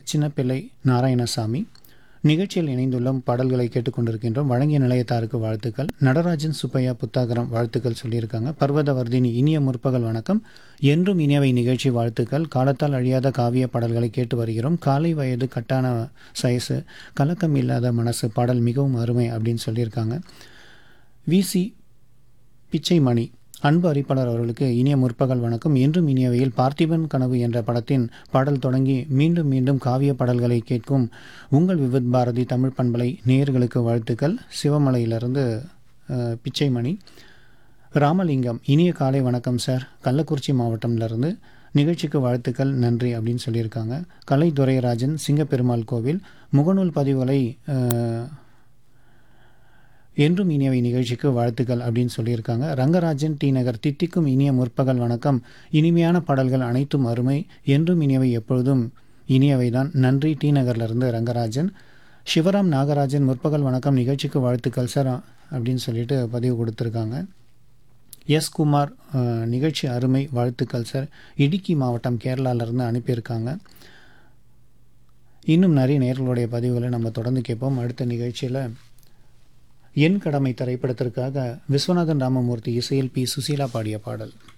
சின்னப்பிள்ளை நாராயணசாமி நிகழ்ச்சியில் இணைந்துள்ள பாடல்களை கேட்டுக்கொண்டிருக்கின்றோம் வழங்கிய நிலையத்தாருக்கு வாழ்த்துக்கள் நடராஜன் சுப்பையா புத்தாகரம் வாழ்த்துக்கள் சொல்லியிருக்காங்க பர்வதவர்தினி இனிய முற்பகல் வணக்கம் என்றும் இனியவை நிகழ்ச்சி வாழ்த்துக்கள் காலத்தால் அழியாத காவிய பாடல்களை கேட்டு வருகிறோம் காலை வயது கட்டான சயசு கலக்கம் இல்லாத மனசு பாடல் மிகவும் அருமை அப்படின்னு சொல்லியிருக்காங்க விசி பிச்சைமணி அன்பு அறிப்பாளர் அவர்களுக்கு இனிய முற்பகல் வணக்கம் என்றும் இனியவையில் பார்த்திபன் கனவு என்ற படத்தின் பாடல் தொடங்கி மீண்டும் மீண்டும் காவிய பாடல்களை கேட்கும் உங்கள் விவித் பாரதி தமிழ் பண்பலை நேயர்களுக்கு வாழ்த்துக்கள் சிவமலையிலிருந்து அஹ், பிச்சைமணி ராமலிங்கம் இனிய காலை வணக்கம் சார் கள்ளக்குறிச்சி மாவட்டம்லேருந்து நிகழ்ச்சிக்கு வாழ்த்துக்கள் நன்றி அப்படின்னு சொல்லியிருக்காங்க கலை துரைராஜன் சிங்கப்பெருமாள் கோவில் முகநூல் பதிவுகளை அஹ், என்றும் இனியவை நிகழ்ச்சிக்கு வாழ்த்துக்கள் அப்படின்னு சொல்லியிருக்காங்க ரங்கராஜன் டி நகர் தித்திக்கும் இனிய முற்பகல் வணக்கம் இனிமையான பாடல்கள் அனைத்தும் அருமை என்றும் இனியவை எப்பொழுதும் இனியவைதான் நன்றி டி நகர்லேருந்து ரங்கராஜன் சிவராம் நாகராஜன் முற்பகல் வணக்கம் நிகழ்ச்சிக்கு வாழ்த்துக்கள் சார் அப்படின்னு சொல்லிட்டு பதிவு கொடுத்துருக்காங்க எஸ் குமார் அஹ், நிகழ்ச்சி அருமை வாழ்த்துக்கள் சார் இடுக்கி மாவட்டம் கேரளாவிலேருந்து அனுப்பியிருக்காங்க இன்னும் நிறைய நேர்களுடைய பதிவுகளை நம்ம தொடர்ந்து கேட்போம் அடுத்த நிகழ்ச்சியில் என் கடமை திரைப்படத்திற்காக விஸ்வநாதன் ராமமூர்த்தி இசையில் பி சுசீலா பாடிய பாடல்